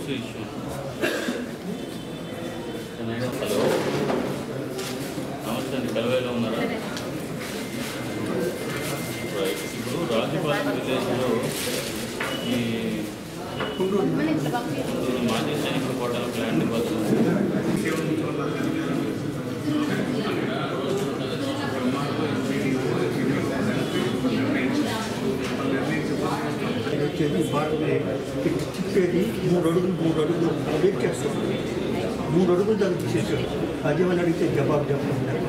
roads issue hello నమస్తే అండి కలవేలో ఉన్నారా రైట్ ఇప్పుడు రాజుపాలెం విలేజ్లో ఈ మాజీ సైనిక కోటల ప్లాంట్ బస్సు వచ్చేది బాటమే ఇటు తిప్పేది మూడు అడుగులు మూడు అడుగులు వెయిట్ చేస్తాం మూడు అడుగులు దానికి తీసేసాడు అదేమని అడిగితే జవాబు చెప్పకుండా